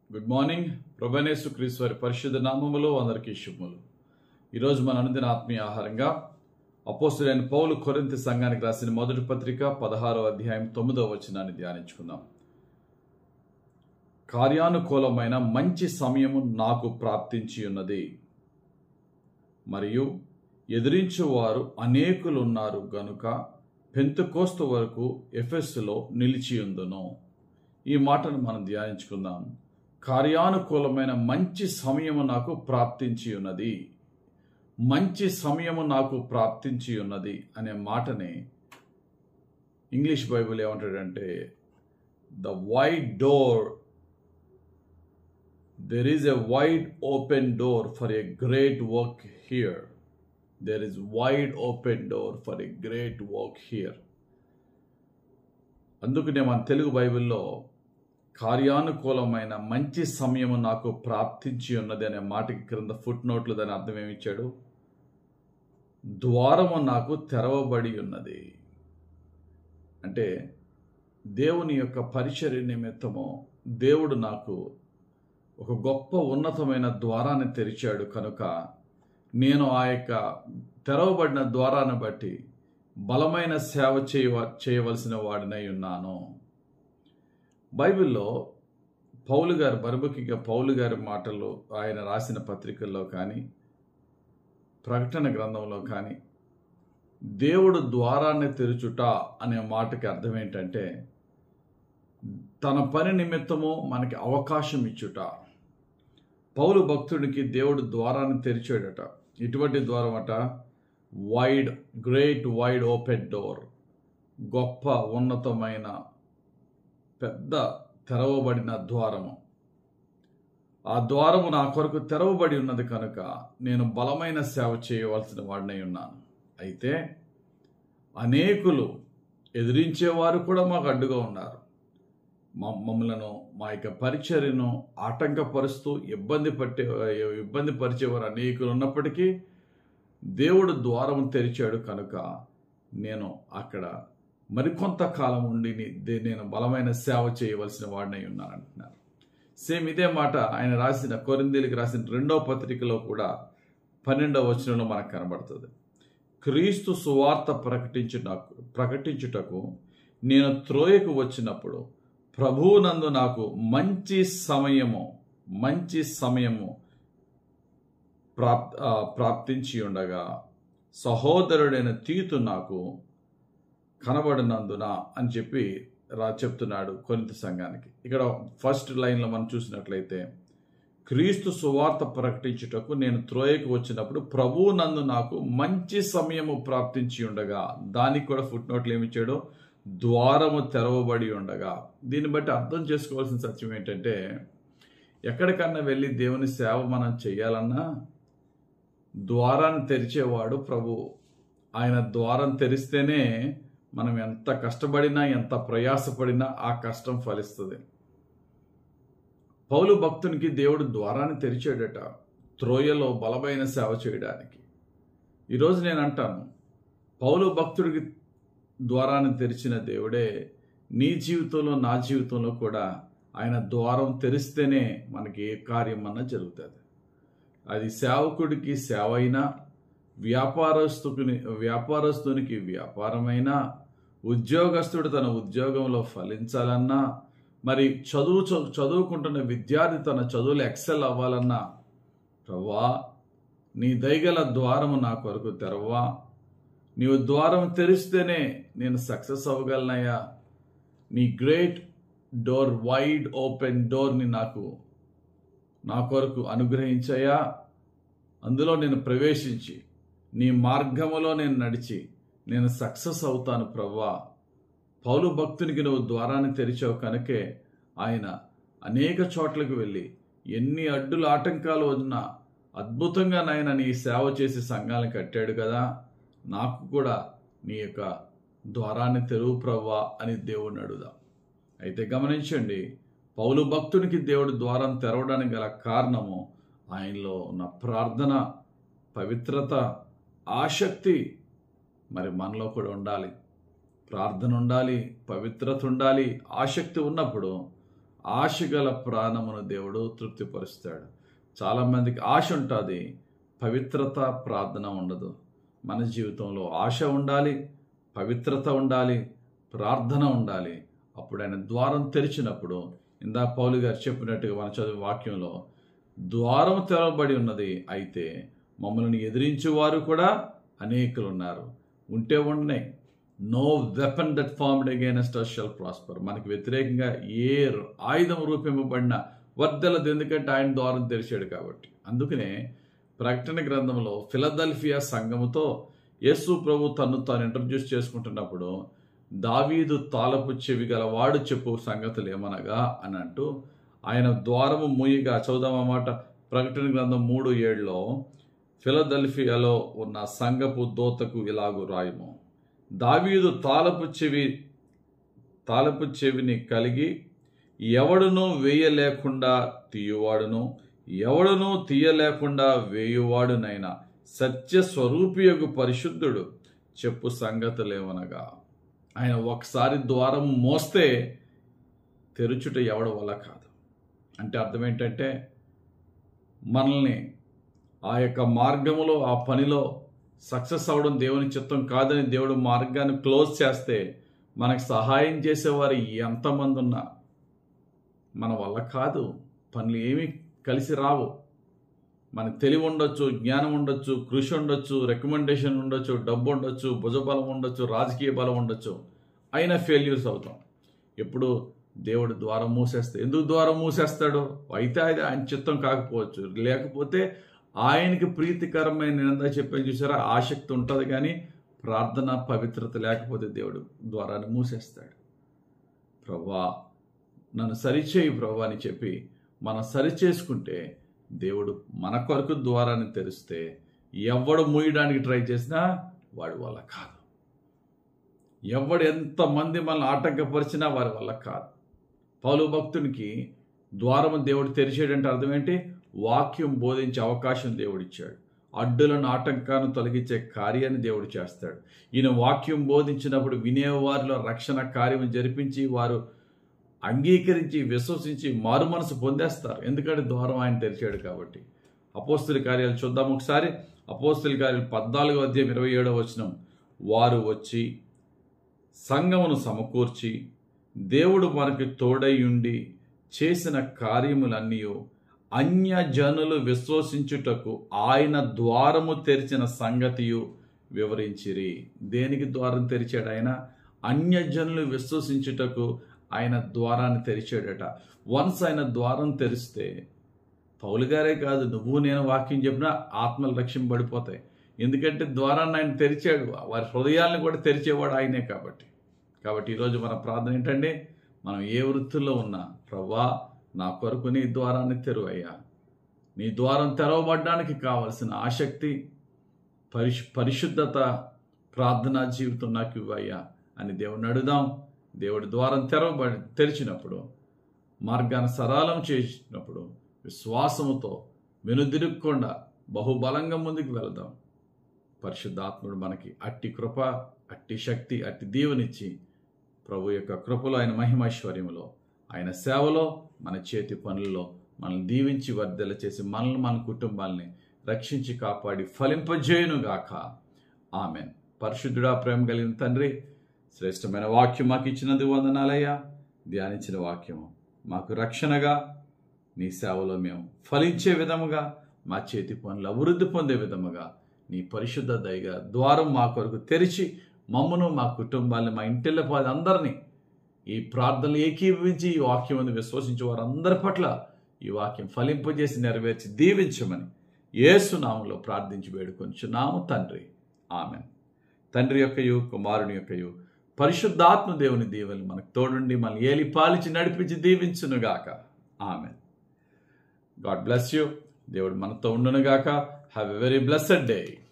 good morning ప్రభనేసు క్రీస్తు వారి పరిశుద్ధ నామములో అందరికీ శుభములు ఈరోజు మన అనుదిన ఆత్మీయ ఆహారంగా అపోస్తులైన పౌలు కొరింత సంఘానికి రాసిన మొదటి పత్రిక పదహారో అధ్యాయం తొమ్మిదవ వచనాన్ని ధ్యానించుకుందాం కార్యానుకూలమైన మంచి సమయము నాకు ప్రాప్తించి ఉన్నది మరియు ఎదిరించువారు అనేకులున్నారు గనుక పెంతుకోస్తు వరకు ఎఫెస్సులో నిలిచియుందును ఈ మాటను మనం ధ్యానించుకుందాం కార్యానుకూలమైన మంచి సమయము నాకు ప్రాప్తించి ఉన్నది మంచి సమయము నాకు ప్రాప్తించి ఉన్నది అనే మాటని ఇంగ్లీష్ బైబిల్ ఏమంటాడంటే the wide door there is a wide open door for a great work here there is wide open door for a great work here అందుకనే మన తెలుగు బైబిల్లో కార్యానుకూలమైన మంచి సమయము నాకు ప్రాప్తించి ఉన్నది అనే మాటకి క్రింద ఫుట్ నోట్లు దాని అర్థం ఏమిచ్చాడు ద్వారము నాకు తెరవబడి ఉన్నది అంటే దేవుని యొక్క పరిచర్య నిమిత్తము దేవుడు నాకు ఒక గొప్ప ఉన్నతమైన ద్వారాన్ని తెరిచాడు కనుక నేను ఆ యొక్క తెరవబడిన ద్వారాన్ని బట్టి బలమైన సేవ చేయవ చేయవలసిన వాడినై ఉన్నాను బైబిల్లో పౌలు గారు బరుబకిగా పౌలు గారి మాటలు ఆయన రాసిన పత్రికల్లో కానీ ప్రకటన గ్రంథంలో కానీ దేవుడు ద్వారాన్ని తెరుచుట అనే మాటకి అర్థం ఏంటంటే తన పని నిమిత్తము మనకి అవకాశం ఇచ్చుట పౌలు భక్తుడికి దేవుడు ద్వారాన్ని తెరిచాడట ఇటువంటి ద్వారం అట wide great wide open door గొప్ప ఉన్నతమైన పెద్ద తెరవబడిన ద్వారము ఆ ద్వారము నా కొరకు తెరవబడి ఉన్నది కనుక నేను బలమైన సేవ చేయవలసిన వాడినై ఉన్నాను అయితే అనేకులు ఎదిరించేవారు కూడా మాకు అడ్డుగా ఉన్నారు మమ్మలను మా యొక్క పరిచర్యను ఆటంకపరుస్తూ ఇబ్బంది పట్టే ఇబ్బంది పరిచేవారు అనేకులు ఉన్నప్పటికీ దేవుడు ద్వారం తెరిచాడు కనుక నేను అక్కడ మరికొంత కాలం ఉండి నేను బలమైన సేవ చేయవలసిన వాడినై ఉన్నాను అంటున్నారు సేమ్ ఇదే మాట ఆయన రాసిన కొరిందీలకు రాసిన రెండవ పత్రికలో కూడా పన్నెండవ వచనంలో మనకు కనబడుతుంది క్రీస్తు సువార్త ప్రకటించుటకు ప్రకటించుటకు నేను త్రోయకు వచ్చినప్పుడు ప్రభువునందు నాకు మంచి సమయము మంచి సమయము ప్రాప్ ప్రాప్తించి ఉండగా సహోదరుడైన తీతు నాకు కనబడినందున అని చెప్పి రా చెప్తున్నాడు కొరింత సంఘానికి ఇక్కడ ఫస్ట్ లైన్లో మనం చూసినట్లయితే క్రీస్తు సువార్త ప్రకటించుటకు నేను త్రోయకు వచ్చినప్పుడు ప్రభువు నందు నాకు మంచి సమయము ప్రాప్తించి ఉండగా దానికి కూడా ఫుట్ నోట్లు ఏమిచ్చాడో ద్వారము తెరవబడి ఉండగా దీన్ని బట్టి అర్థం చేసుకోవాల్సిన సత్యం ఏంటంటే ఎక్కడికన్నా వెళ్ళి దేవుని సేవ మనం చేయాలన్నా ద్వారాన్ని తెరిచేవాడు ప్రభు ఆయన ద్వారం తెరిస్తేనే మనం ఎంత కష్టపడినా ఎంత ప్రయాసపడినా ఆ కష్టం ఫలిస్తుంది పౌలు భక్తునికి దేవుడు ద్వారాన్ని తెరిచాడట త్రోయలో బలమైన సేవ చేయడానికి ఈరోజు నేను అంటాను పౌలు భక్తుడికి ద్వారాన్ని తెరిచిన దేవుడే నీ జీవితంలో నా జీవితంలో కూడా ఆయన ద్వారం తెరిస్తేనే మనకి ఏ కార్యం అన్నా జరుగుతుంది అది సేవకుడికి సేవ అయినా వ్యాపారస్తుని వ్యాపారస్తునికి వ్యాపారమైనా ఉద్యోగస్తుడు తన ఉద్యోగంలో ఫలించాలన్నా మరి చదువు చదువుకుంటున్న విద్యార్థి తన చదువులు ఎక్సెల్ అవ్వాలన్నా ప్రవ్వా నీ దయగల ద్వారము నా కొరకు తెరవా నీవు ద్వారం తెరిస్తేనే నేను సక్సెస్ అవ్వగలనయ్యా నీ గ్రేట్ డోర్ వైడ్ ఓపెన్ డోర్ని నాకు నా కొరకు అనుగ్రహించయా అందులో నేను ప్రవేశించి నీ మార్గములో నేను నడిచి నేను సక్సెస్ అవుతాను ప్రవ్వా పౌలు భక్తునికి నువ్వు ద్వారాన్ని తెరిచావు కనుకే ఆయన అనేక చోట్లకు వెళ్ళి ఎన్ని అడ్డులు ఆటంకాలు ఉన్నా అద్భుతంగా నాయన నీ సేవ చేసి సంఘాలను కట్టాడు కదా నాకు కూడా నీ యొక్క ద్వారాన్ని తెరువు ప్రవ్వా అని దేవుడిని అడుగుదాం అయితే గమనించండి పౌలు భక్తునికి దేవుడు ద్వారం తెరవడానికి గల కారణము ఆయనలో ఉన్న ప్రార్థన పవిత్రత ఆసక్తి మరి మనలో కూడా ఉండాలి ప్రార్థన ఉండాలి పవిత్రత ఉండాలి ఆసక్తి ఉన్నప్పుడు ఆశగల ప్రాణమును దేవుడు తృప్తిపరుస్తాడు చాలామందికి ఆశ ఉంటుంది పవిత్రత ప్రార్థన ఉండదు మన జీవితంలో ఆశ ఉండాలి పవిత్రత ఉండాలి ప్రార్థన ఉండాలి అప్పుడు ఆయన ద్వారం తెరిచినప్పుడు ఇందా పౌలు గారు చెప్పినట్టుగా మన చదువు వాక్యంలో ద్వారం తెరవబడి ఉన్నది అయితే మమ్మల్ని ఎదిరించేవారు కూడా అనేకులు ఉన్నారు ఉంటే ఉన్నాయి no weapon that formed against us shall prosper మనకి వ్యతిరేకంగా ఏ ఆయుధం రూపింపబడిన వర్దలదు ఎందుకంటే ఆయన ద్వారం తెరిచాడు కాబట్టి అందుకనే ప్రకటన గ్రంథంలో ఫిలదల్ఫియా సంఘముతో యేసు ప్రభు తను తాను ఇంట్రడ్యూస్ చేసుకుంటున్నప్పుడు దావీదు తాళపు చెవి గలవాడు చెప్పు సంగతులు ఏమనగా అని అంటూ ఆయన ద్వారము మూయిగా చదుదామన్నమాట ప్రకటన గ్రంథం మూడు ఏడులో ఫిలదల్ఫియాలో ఉన్న సంఘపు దోతకు ఇలాగు రాయము దావీదు తాళపు చెవి తాళపు చెవిని కలిగి ఎవడునూ వేయలేకుండా తీయువాడును ఎవడునూ తీయలేకుండా వేయువాడునైనా సత్య స్వరూపియగు పరిశుద్ధుడు చెప్పు సంగతులేమనగా ఆయన ఒకసారి ద్వారం మోస్తే తెరుచుట ఎవడ వల్ల కాదు అంటే అర్థం ఏంటంటే మనల్ని ఆ యొక్క మార్గములో ఆ పనిలో సక్సెస్ అవడం దేవుని చిత్తం కాదని దేవుడు మార్గాన్ని క్లోజ్ చేస్తే మనకు సహాయం చేసేవారు ఎంతమంది ఉన్నా మన వల్ల కాదు పనులు ఏమీ కలిసి రావు మనకు తెలివి ఉండొచ్చు జ్ఞానం ఉండొచ్చు కృషి ఉండొచ్చు రికమెండేషన్ ఉండొచ్చు డబ్బు ఉండొచ్చు భుజబలం ఉండొచ్చు రాజకీయ బలం ఉండొచ్చు అయినా ఫెయిల్యూర్స్ అవుతాం ఎప్పుడు దేవుడు ద్వారం మూసేస్తే ఎందుకు ద్వారం మూసేస్తాడు అయితే అది ఆయన చిత్తం కాకపోవచ్చు లేకపోతే ఆయనకి ప్రీతికరమైన నిందా చెప్పాను చూసారా ఆసక్తి ఉంటుంది కానీ ప్రార్థన పవిత్రత లేకపోతే దేవుడు ద్వారాన్ని మూసేస్తాడు ప్రభా నన్ను సరిచేయి ప్రభా అని చెప్పి మనం సరిచేసుకుంటే దేవుడు మన కొరకు ద్వారాన్ని తెరిస్తే ఎవడు మూయడానికి ట్రై చేసినా వాడి వల్ల కాదు ఎవడు ఎంతమంది మనల్ని ఆటంకపరిచినా వారి వల్ల కాదు పౌలు భక్తునికి ద్వారము దేవుడు తెరిచేటంటే అర్థం ఏంటి వాక్యం బోధించే అవకాశం దేవుడిచ్చాడు అడ్డులను ఆటంకాన్ని తొలగించే కార్యాన్ని దేవుడు చేస్తాడు ఈయన వాక్యం బోధించినప్పుడు వినేవారిలో రక్షణ కార్యం జరిపించి వారు అంగీకరించి విశ్వసించి మారు మనసు పొందేస్తారు ఎందుకంటే ద్వారం ఆయన తెరిచాడు కాబట్టి అపోస్తుల కార్యాలు చూద్దాం ఒకసారి అపోస్తుల కార్యాలు పద్నాలుగో అధ్యాయం ఇరవై ఏడవ వచనం వారు వచ్చి సంఘమును సమకూర్చి దేవుడు మనకి తోడైయుండి చేసిన కార్యములన్నీ అన్యజనులు విశ్వసించుటకు ఆయన ద్వారము తెరిచిన సంగతియు వివరించిరి దేనికి ద్వారం తెరిచాడు ఆయన అన్యజనులు విశ్వసించుటకు ఆయన ద్వారాన్ని తెరిచాడట వన్స్ ఆయన ద్వారం తెరిస్తే పౌలు గారే కాదు నువ్వు నేను వాక్యం చెప్పినా ఆత్మలు రక్షింపబడిపోతాయి ఎందుకంటే ద్వారాన్ని ఆయన తెరిచాడు వారి హృదయాలను కూడా తెరిచేవాడు ఆయనే కాబట్టి కాబట్టి ఈరోజు మన ప్రార్థన ఏంటంటే మనం ఏ వృత్తుల్లో ఉన్నా ప్రభా నా కొరకు నీ ద్వారాన్ని తెరువయ్యా నీ ద్వారం తెరవబడ్డానికి కావలసిన ఆసక్తి పరిశు పరిశుద్ధత ప్రార్థనా జీవితం నాకు ఇవ్వయ్యా అని దేవుడిని అడుగుదాం దేవుడి ద్వారం తెరవబడి తెరిచినప్పుడు మార్గాన్ని సరళం చేసినప్పుడు విశ్వాసముతో వెనుదిరుక్కుండా బహుబలంగా ముందుకు వెళదాం పరిశుద్ధాత్ముడు మనకి అట్టి కృప అట్టి శక్తి అట్టి దీవెనిచ్చి ప్రభు యొక్క కృపలో ఆయన మహిమైశ్వర్యములో ఆయన సేవలో మన చేతి పనుల్లో మనల్ని దీవించి వర్ధల చేసి మనల్ని మన కుటుంబాల్ని రక్షించి కాపాడి ఫలింపజేయునుగాక ఆమెన్ పరిశుద్ధుడా ప్రేమ కలిగిన తండ్రి శ్రేష్టమైన వాక్యం మాకు ఇచ్చినందుకు వందనాలయ్యా ధ్యానించిన వాక్యము మాకు రక్షణగా నీ సేవలో మేము ఫలించే విధముగా మా చేతి పనులు అభివృద్ధి పొందే విధముగా నీ పరిశుద్ధ దయగా ద్వారం మా కొరకు తెరిచి మమ్మను మా కుటుంబాన్ని మా ఇంటిళ్ళ పాది అందరినీ ఈ ప్రార్థనలు ఏకీభవించి ఈ వాక్యం అని విశ్వసించే వారందరి పట్ల ఈ వాక్యం ఫలింపజేసి నెరవేర్చి దీవించమని ఏసునామంలో ప్రార్థించి వేడుకొంచున్నాము తండ్రి ఆమె తండ్రి యొక్కయు కుమారుని యొక్కయు పరిశుద్ధాత్మ దేవుని దీవెని మనకు తోడుండి మన ఏలి పాలించి నడిపించి దీవించునుగాక ఆమె గాడ్ బ్లెస్ యూ దేవుడు మనతో ఉండునుగాక have a very blessed day